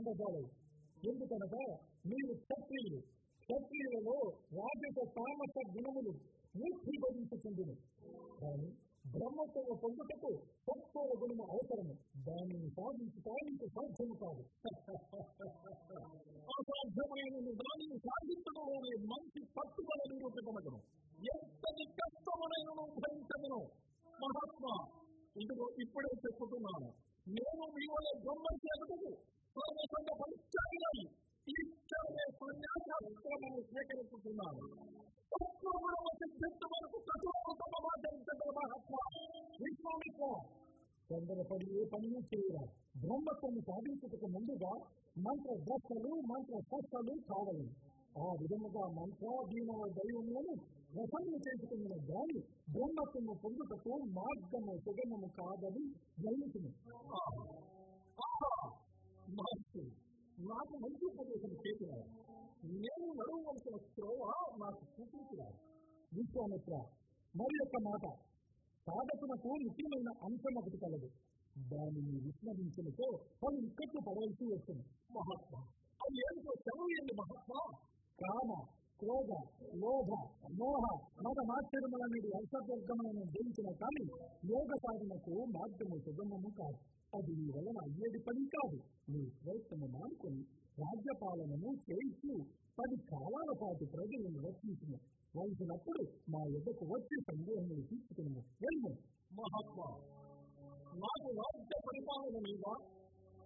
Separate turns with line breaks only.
పొందగలవు ఎందుకనగా మీరు క్షత్రియులు క్షత్రియులలో రాజస తామస గుణములు మూర్తిభవించుతుండును కానీ బ్రహ్మత్వ పొందుటకు తక్కువ గుణము అవసరము దానిని సాధించడానికి సాధ్యము కాదు అసాధ్యమైన దానిని సాధించడం అనే మంచి పట్టుదల నిరూపితమగను ఎంతటి కష్టమునైనను భరించగను మహాత్మా ఇదిగో ఇప్పుడే చెప్పుతున్నాను నేను మీ వల్ల బ్రహ్మచేతకు సర్వసంగ పరిత్యాగినై ఇచ్చే సన్యాసాశ్రమము స్వీకరించుతున్నాను తత్వగుణము సిద్ధించ వరకు కఠోరతమాచరించగల మహాత్మ విశ్వామిత్ర తొందరపడి ఏ పని చేయరా బ్రహ్మత్వము సాధించుటకు ముందుగా మంత్ర దశలు మంత్ర స్పష్టలు కావాలి ఆ విధముగా మంత్రాధీన దైవములను రసము చేసుకున్న గాని బ్రహ్మత్వము పొందుటకు మార్గము సుగమము కాదని గ్రహించును మహర్షి నాకు మంచి ఉపదేశం చేసిన నేను నడవవలసిన త్రోవ నాకు చూపించిన విశ్వామిత్ర మరి యొక్క మాట సాధకునకు ముఖ్యమైన అంశం ఒకటి కలదు దానిని విస్మరించినతో పలు ఇక్కట్లు పడవలసి వచ్చింది మహాత్మా అది ఏమిటో సెలవు మహాత్మా కామ క్రోధ లోభ మోహ మత మాత్రములనేది అర్థవర్గములను జయించిన కానీ యోగ సాధనకు మార్గము సుగమము కాదు అది నీ వలన అయ్యేది పని కాదు నీ ప్రయత్నము మానుకొని రాజ్యపాలనను చేయించు పది కాలాల పాటు ప్రజలను రక్షించును వలసినప్పుడు మా ఎద్దకు వచ్చి సందేహములు తీసుకుని వెళ్ళు మహాత్మా నాకు రాజ్య పరిపాలన మీద